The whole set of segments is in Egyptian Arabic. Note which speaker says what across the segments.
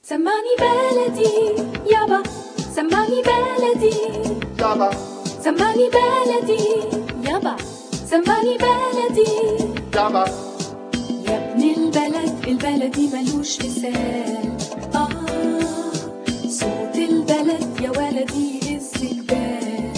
Speaker 1: سمعني بلدي يابا سمعني بلدي
Speaker 2: يابا
Speaker 1: سمعني بلدي يابا سمعني بلدي
Speaker 2: يابا
Speaker 1: يا ابن البلد البلدي ملوش مثال آه صوت البلد يا ولدي يهز جبال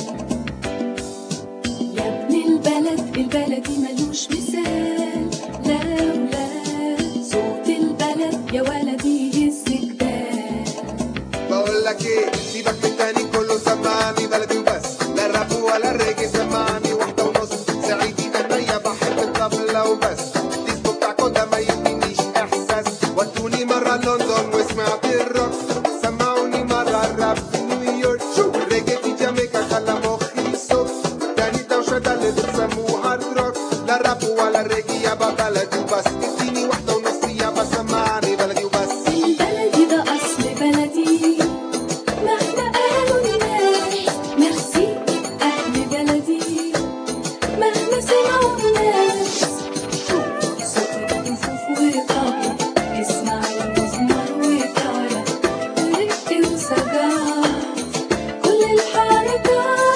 Speaker 1: يا ابن البلد البلدي ملوش مثال لا ولا صوت البلد يا ولدي يهز جبال
Speaker 2: بقول لك ايه سيبك من تاني كله سمعني بلدي وبس لا الراب ولا الريجي سمعني واحدة ونص سعيدين انا بحب الطبلة وبس الديسكو بتاعكم ده ما يدينيش احساس ودوني مرة لندن وسمعت الروك سمعوني مرة الراب في نيويورك شو الريجي في جامايكا خلى مخي يصوت تاني دوشة ده اللي بتسموه هارد روك لا الراب ولا الريجي يابا بلدي وبس اديني واحدة ونص يابا سمعني بلدي وبس
Speaker 1: بلدي ده أصل بلدي مهما قالوا الناس ميرسي أهل بلدي مهما سمعوا الناس صوت الكفوف وطاية اسمع المزمار وطاية ورق وسجات كل الحركات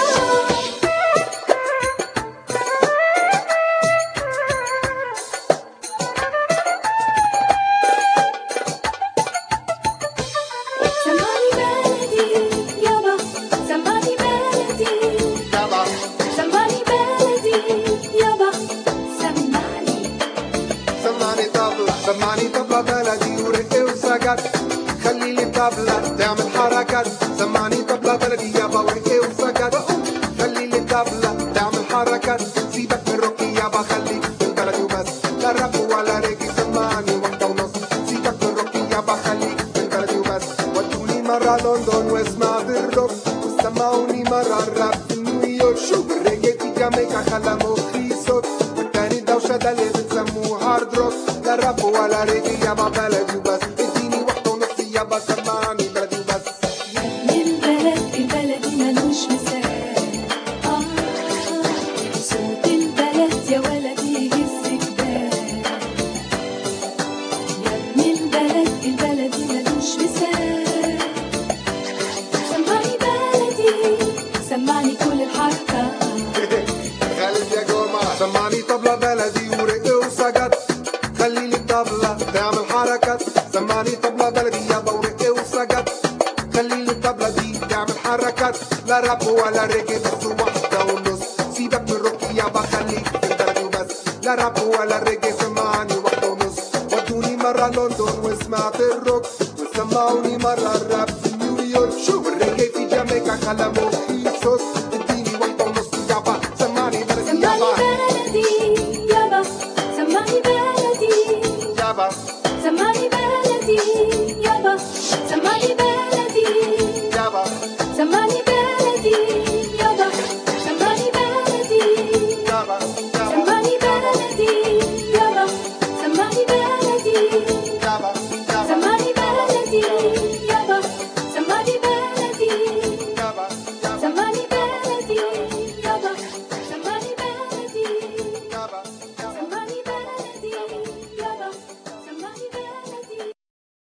Speaker 1: سمعني بلدي يابا سمعني بلدي
Speaker 2: يابا
Speaker 1: سمعني بلدي يابا سمعني
Speaker 2: سمعني طبلة سمعني طبلة بلدي ورق وسجد خلي لي طبلة تعمل حركات سمعني طبلة بلدي يابا ورق وسجد خلي لي طبلة تعمل حركات سيبك من روكي يابا خليك في البلد وبس لا راب ولا ريجي سمعني واحدة ونص سيبك من روكي يابا خليك في البلد وبس ودوني مرة لندن وسمعت الروك وسمعوني مرة الراب في نيويورك شو الريجي في جامايكا خلى مخي يصوت والتاني دوشة ده اللي بتسموه هارد روك لا راب ولا ريجي يابا بلدي وبس اديني واحدة ونص يابا سمعني بلدي وبس
Speaker 1: من البلد البلدي ملوش مثال آه صوت البلد يا ولدي يهز جبال يا ابن البلد البلدي ملوش مثال سمعني بلدي سمعني كل الحركات
Speaker 2: خالد يا جماعة سمعني طبلة بلدي ورق وسجد خلي لي الطبلة تعمل حركات سمعني طبلة بلدي يابا ورق وسجد خلي لي الطبلة دي تعمل حركات لا راب ولا ريجي بس واحدة ونص سيبك من روكي يابا خليك في البلد وبس لا راب ولا ريجي سمعني واحدة ونص ودوني مرة لندن وسمعت الروك وسمعوني مرة الراب في نيويورك شو الريجي في جامايكا خلى مخي